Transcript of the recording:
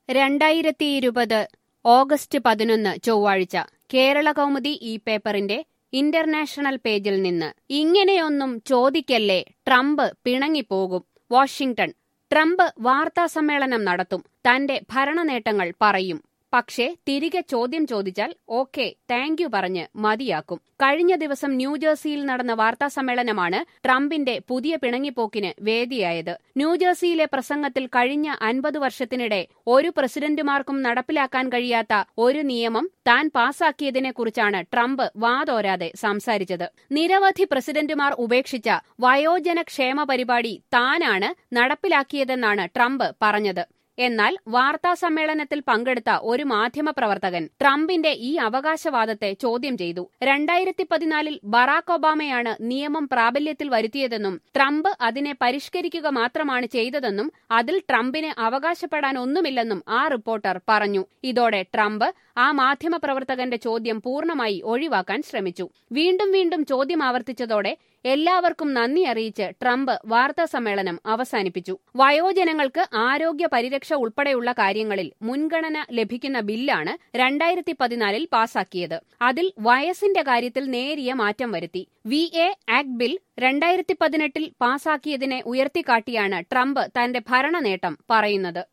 രണ്ടായിരത്തി ഇരുപത് ഓഗസ്റ്റ് പതിനൊന്ന് ചൊവ്വാഴ്ച കേരള കൗമുദി ഈ പേപ്പറിന്റെ ഇന്റർനാഷണൽ പേജിൽ നിന്ന് ഇങ്ങനെയൊന്നും ചോദിക്കല്ലേ ട്രംപ് പിണങ്ങിപ്പോകും വാഷിംഗ്ടൺ ട്രംപ് വാർത്താസമ്മേളനം നടത്തും തന്റെ ഭരണനേട്ടങ്ങൾ പറയും പക്ഷേ തിരികെ ചോദ്യം ചോദിച്ചാൽ ഓക്കെ താങ്ക് യു പറഞ്ഞ് മതിയാക്കും കഴിഞ്ഞ ദിവസം ന്യൂജേഴ്സിയിൽ നടന്ന വാർത്താസമ്മേളനമാണ് ട്രംപിന്റെ പുതിയ പിണങ്ങിപ്പോക്കിന് വേദിയായത് ന്യൂജേഴ്സിയിലെ പ്രസംഗത്തിൽ കഴിഞ്ഞ അൻപത് വർഷത്തിനിടെ ഒരു പ്രസിഡന്റുമാർക്കും നടപ്പിലാക്കാൻ കഴിയാത്ത ഒരു നിയമം താൻ പാസാക്കിയതിനെക്കുറിച്ചാണ് ട്രംപ് വാതോരാതെ സംസാരിച്ചത് നിരവധി പ്രസിഡന്റുമാർ ഉപേക്ഷിച്ച വയോജന ക്ഷേമ പരിപാടി താനാണ് നടപ്പിലാക്കിയതെന്നാണ് ട്രംപ് പറഞ്ഞത് എന്നാൽ വാർത്താസമ്മേളനത്തിൽ പങ്കെടുത്ത ഒരു മാധ്യമപ്രവർത്തകൻ ട്രംപിന്റെ ഈ അവകാശവാദത്തെ ചോദ്യം ചെയ്തു രണ്ടായിരത്തി പതിനാലിൽ ബറാക് ഒബാമയാണ് നിയമം പ്രാബല്യത്തിൽ വരുത്തിയതെന്നും ട്രംപ് അതിനെ പരിഷ്കരിക്കുക മാത്രമാണ് ചെയ്തതെന്നും അതിൽ ട്രംപിന് അവകാശപ്പെടാൻ ഒന്നുമില്ലെന്നും ആ റിപ്പോർട്ടർ പറഞ്ഞു ഇതോടെ ട്രംപ് ആ മാധ്യമപ്രവർത്തകന്റെ ചോദ്യം പൂർണ്ണമായി ഒഴിവാക്കാൻ ശ്രമിച്ചു വീണ്ടും വീണ്ടും ചോദ്യം ആവർത്തിച്ചതോടെ എല്ലാവർക്കും നന്ദി അറിയിച്ച് ട്രംപ് വാർത്താസമ്മേളനം അവസാനിപ്പിച്ചു വയോജനങ്ങൾക്ക് ആരോഗ്യ പരിരക്ഷ ഉൾപ്പെടെയുള്ള കാര്യങ്ങളിൽ മുൻഗണന ലഭിക്കുന്ന ബില്ലാണ് രണ്ടായിരത്തി പതിനാലിൽ പാസാക്കിയത് അതിൽ വയസ്സിന്റെ കാര്യത്തിൽ നേരിയ മാറ്റം വരുത്തി വി എ ആക്ട് ബിൽ രണ്ടായിരത്തി പതിനെട്ടിൽ പാസാക്കിയതിനെ ഉയർത്തിക്കാട്ടിയാണ് ട്രംപ് തന്റെ ഭരണനേട്ടം പറയുന്നത്